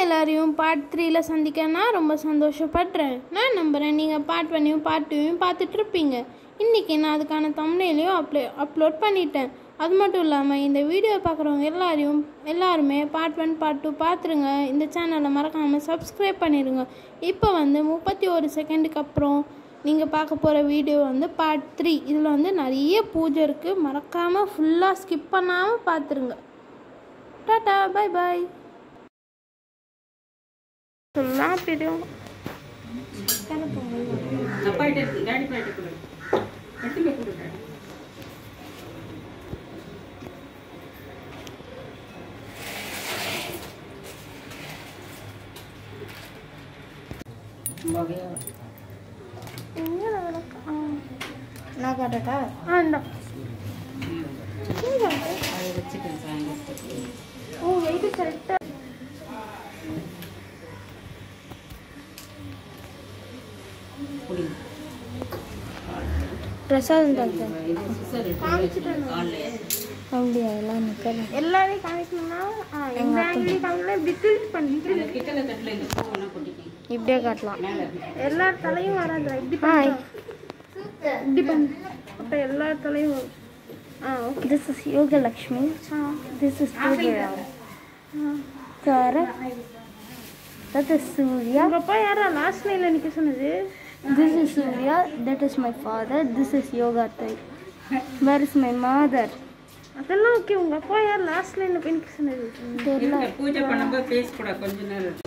எல்லாரையும் பார்ட் த்ரீல சந்திக்கனா ரொம்ப சந்தோஷப்படுறேன் நான் நம்புகிறேன் நீங்கள் பார்ட் ஒன்னையும் பார்ட் டூவையும் பார்த்துட்டு இருப்பீங்க இன்றைக்கி நான் அதுக்கான தம்ப்நெயிலையும் அப்ளே அப்லோட் பண்ணிட்டேன் அது மட்டும் இல்லாமல் இந்த வீடியோ பார்க்குறவங்க எல்லாரையும் எல்லாருமே பார்ட் ஒன் பார்ட் டூ பார்த்துருங்க இந்த சேனலை மறக்காமல் சப்ஸ்கிரைப் பண்ணிடுங்க இப்போ வந்து முப்பத்தி ஒரு செகண்டுக்கு அப்புறம் நீங்கள் பார்க்க போகிற வீடியோ வந்து பார்ட் த்ரீ இதில் வந்து நிறைய பூஜை இருக்குது மறக்காமல் ஃபுல்லாக ஸ்கிப் பண்ணாமல் பார்த்துருங்க டாட்டா பை பாய் சொல்லலாம் பெரியவங்க அப்பாகிட்ட இருக்கு டாடி பாயிட்ட கொடு எடுத்து போய் கொடு டாடி வகையா நான் காட்டட்டா ஆ இந்தா. அதை வச்சுட்டேன் சாயங்காலத்துக்கு ஓ வெயிட் கரெக்டாக புடி பிரசாதம் தந்தேன் இது சிசர் எடுத்து காலில் அப்படியா எல்லாம் நிற்கிறேன் எல்லாரையும் காமிக்கணும்னா ஆ, எந்த ஆங்கிலையும் காமிக்கணும் இப்படி டில்ட் பண்ணி இந்த கிட்டல தட்டில் இந்த பூவெல்லாம் கொட்டிக்கி இப்படியே காட்டலாம் மேலே எல்லா தலையும் வராதுடா இப்படி ஹாய் பண்ணு. இப்படி பண்ணு அப்போ எல்லா தலையும் வரும் ஆ okay this is Yogalakshmi this is Pooja சார தட் இஸ் சூர்யா உங்கள் அப்பா யாரா லாஸ்ட் நைட்டில் நிற்க சொன்னது this is Surya that is my father this is Yoga தை வேர் இஸ் மை மாதர் அதெல்லாம் ஓகே உங்கள் அப்பா யார் லாஸ்ட் லைனில் போய் நிற்க சொன்னது தெரியல இருங்க பூஜை பண்ணும்போது பேசக்கூடாது கொஞ்ச நேரம்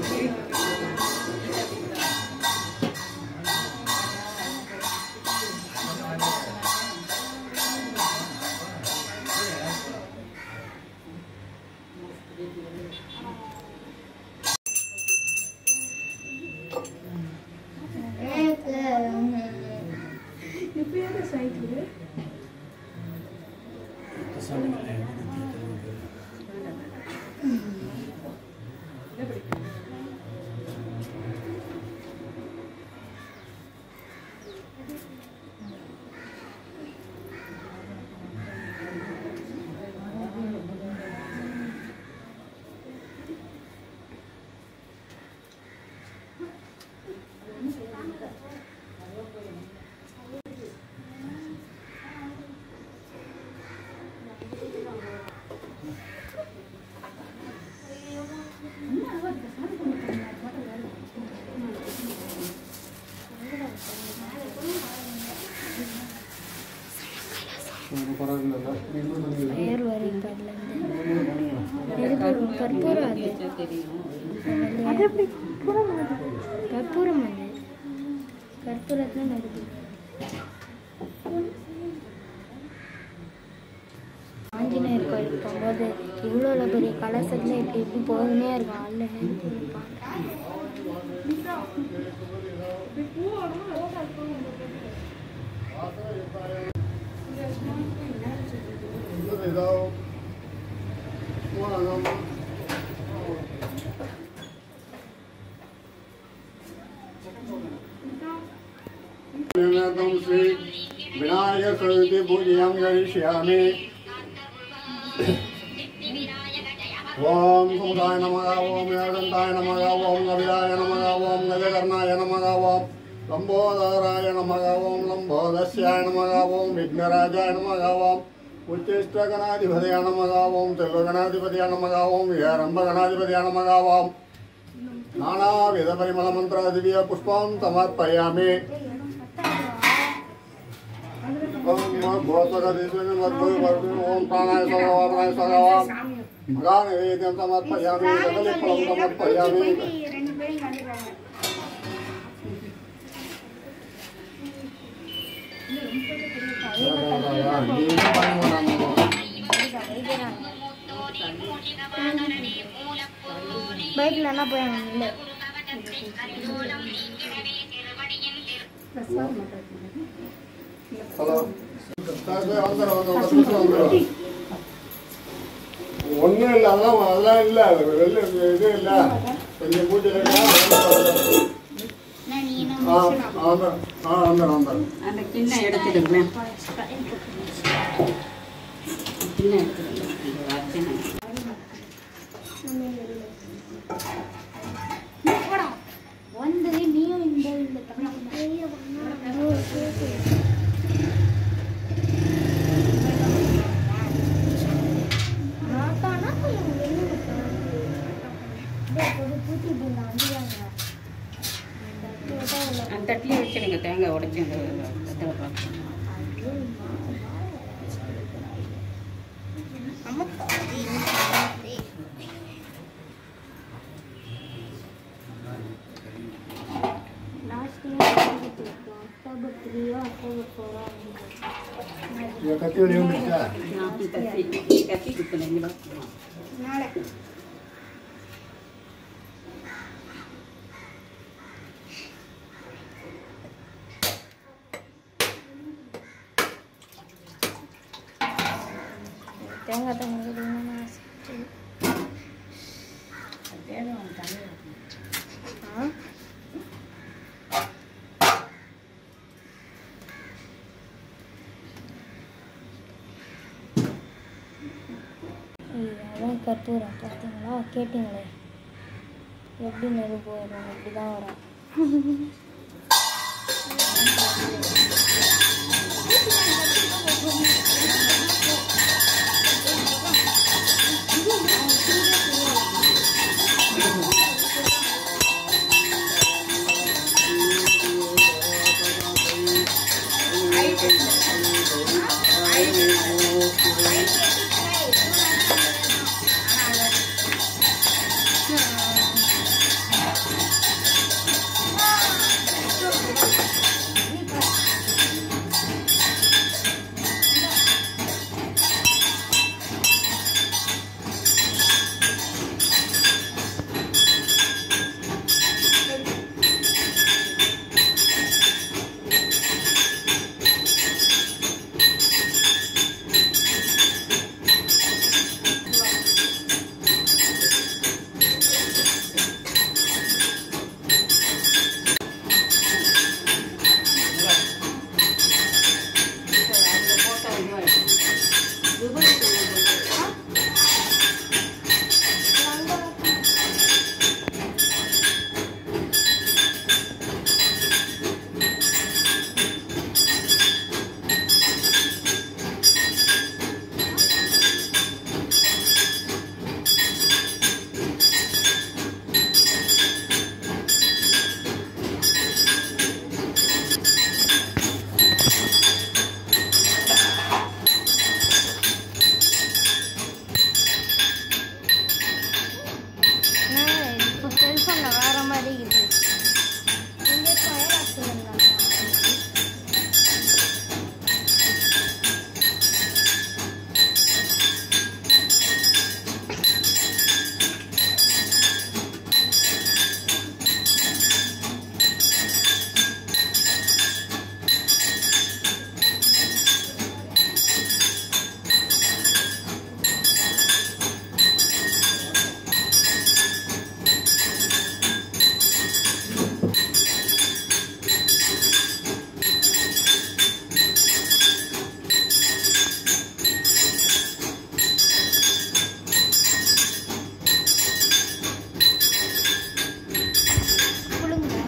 பேர் வரை கடல கற்பூரம் அது தெரியும் அது எப்படி கற்பூரம் அது கற்பூரத்தில் நடுது ஆஞ்சநேயர் கோயில் போகும்போது இவ்வளோ பெரிய கலசத்தில் இப்படி இப்படி போதுனே இருக்கும் அல்ல निर्णयं श्री विनायक सहित पूजयां करिष्यामि ओम समुदाय नमः ओम यागन्ताय नमः ओम कविराय नमः ओम गजकर्णाय नमः ओम लम्बोदराय नमः ओम लम्बोदस्याय नमः ओम विघ्नराजाय नमः ओम उच्चिष्टगणाधिपतय नमः ओम त्रिलोकगणाधिपतय नमः ओम हेरम्बगणाधिपतय नमः ओम नानाविधपरिमलमन्त्र पुष्पं समर्पयामि ओम प्राणाय सदावाय सदावाम मगानवेद्यं समर्पयामि सकलिफलं समर्पयामि பைக்கில் என்ன போய் இல்லை ஹலோ ஒன்றும் இல்லை அதெல்லாம் அதெல்லாம் இல்லை வெளில இது இல்லை கொஞ்சம் பூஜை ஆ ஆ ஆ வந்துடும் வந்துடும் அந்த கிண்ணம் எடுத்துடுங்களேன் கிண்ணம் எடுத்துடுங்க இந்த அர்ச்சனை அந்த தட்டிலே வச்சிடுங்க தேங்காய் உடைச்சி அந்த தட்டில் பார்க்கணும் லாஸ்ட் இயர் அக்டோபர் த்ரீயோ அக்டோபர் ஃபோரோ இதை கத்தி வெளியே வந்துருச்சா நான் கத்தி கத்தி குத்துனேன் இங்கே பார்க்கணும் நாளை தேங்காய் தண்ணி குடிக்கணும்னு ஆசை ஆ ஐய், அதான் கற்பூரம் பார்த்தீங்களா கேட்டிங்களே எப்படி நெருப்பு வரும் இப்படி தான் வரும் இப்போ செல்ஃபோனில் வேறு மாதிரி இருக்குது இங்கே ஃபயர் ஆக்சிடென்ட் கொடுங்க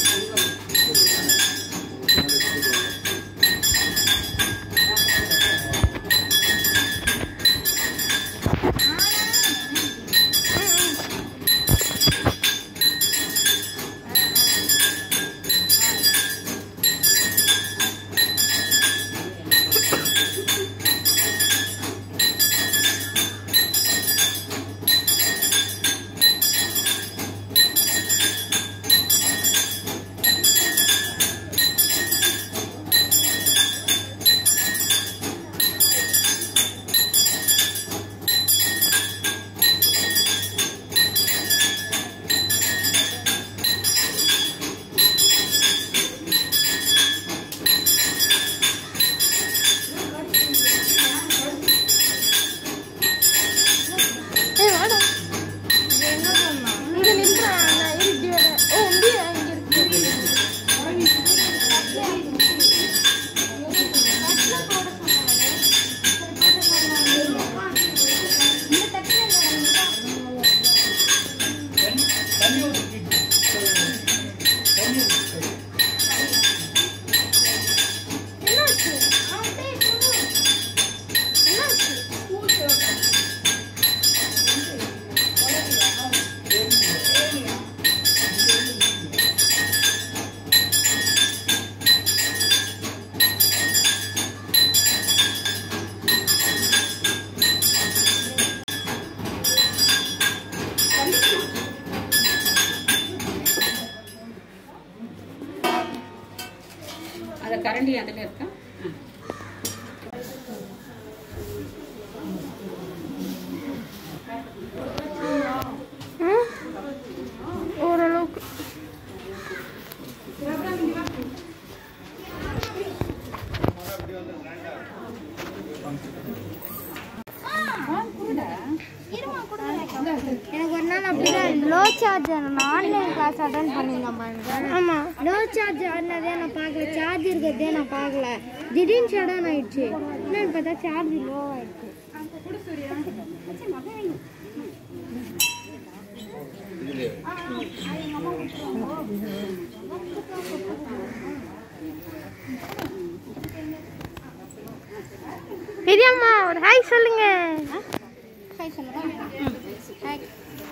ஏய் வாடா இது என்ன பண்ணா இங்க நின்றா நான் இப்படி வரேன் ஓ முடியா இங்க இருக்கு என்னாச்சு என்னாச்சு கரண்டி அதில் இருக்கா ஆ. ம்? ஓரளவுக்கு எனக்கு ஒரு நாள் அப்படிதான் லோ சார்ஜ் நான் ஆன்லைன் கிளாஸ் அட்டன் பண்ணியிருந்தேன் பாருங்க ஆமாம் லோ சார்ஜ் ஆனதே நான் பார்க்கல சார்ஜ் இருக்கிறதே நான் பார்க்கல திடீர்னு ஷடன் ஆயிடுச்சு என்னன்னு பார்த்தா சார்ஜ் லோ ஆயிடுச்சு பெரியம்மா ஒரு ஹாய் சொல்லுங்க ஹாய் சொல்லவா ஹாய்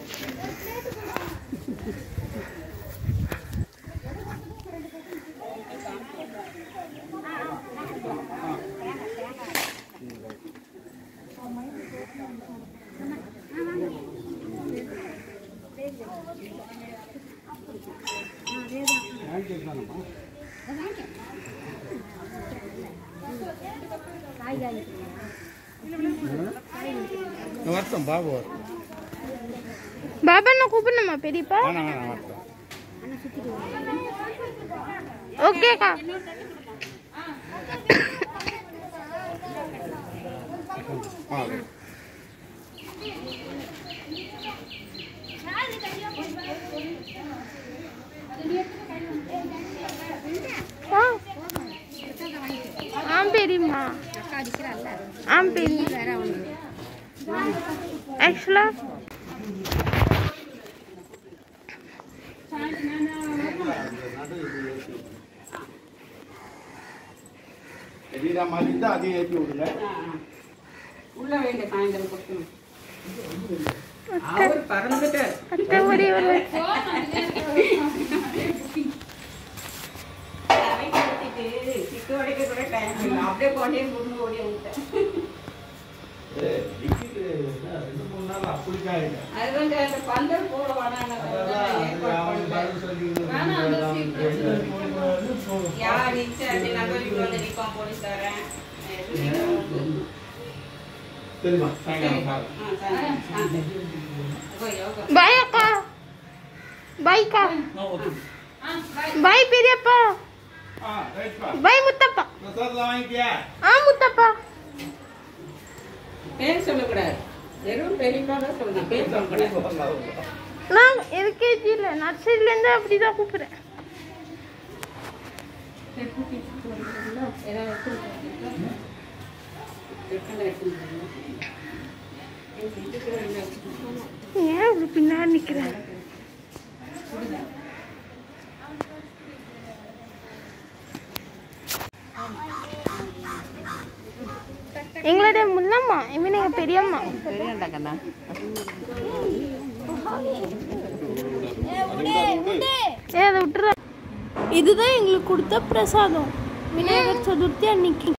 வருஷம் பாபு வரும் பாபா நான் கூப்பிடணுமா பெரியப்பா வேணாம் வேணாம் வருஷம் ஓகேக்கா ஆ ஆ ஆம் பெரியம்மா ஆம் பெரியம்மா ஆக்சுவலாக எதிரா மாதிரி இருந்தால் அதையும் ஏற்றி விடுங்க ஆ, ஆ. உள்ள வேண்டிய சாயந்தரம் கொடுக்கணும் அவர் பறந்துட்டார் அத்தை ஒரே ஒரு தலைக்கு ஊத்திட்டு, சிக்கு உடைக்க கூட time இல்லை. அப்படியே கொண்டே முன்னு ஓடி வந்துட்டேன். ரெண்டு மூணு நாள் அப்படி காயிடும் அது வந்து அந்த பந்தல் போட வேணாம் யார் இன்சார்ஜ் நம்ம வீட்டுல வந்து நிப்பான் போலீஸ்காரன் சரிம்மா சாயங்காலம் பாருங்க பாய் அக்கா பாய்க்கா பாய் பெரியப்பா ஆ ரைட்ப்பா பாய் முத்தப்பா பிரசாதம் வாங்கிட்டியா ஆ முத்தப்பா பேர் சொல்லக்கூடாது வெறும் பெரியப்பா தான் சொல்லணும் பேர் சொல்லக்கூடாது நான் எல்கேஜியில் நர்சரியிலேருந்து அப்படி தான் கூப்பிட்றேன் ஏதாவது எடுத்துட்டு போறீங்களா? எடுத்துட்டு எடுத்துட்டு போறீங்களா? எங்க வீட்டுக்கு ரெண்டு எடுத்துட்டு போறோம். ஏன் இப்படி பின்னாடி நிற்கிறேன் எங்களுடைய முன்னம்மா இவன் எங்க பெரியம்மா ஏ அதை விட்டுற இதுதான் எங்களுக்கு கொடுத்த பிரசாதம் விநாயகர் சதுர்த்தி அன்னைக்கு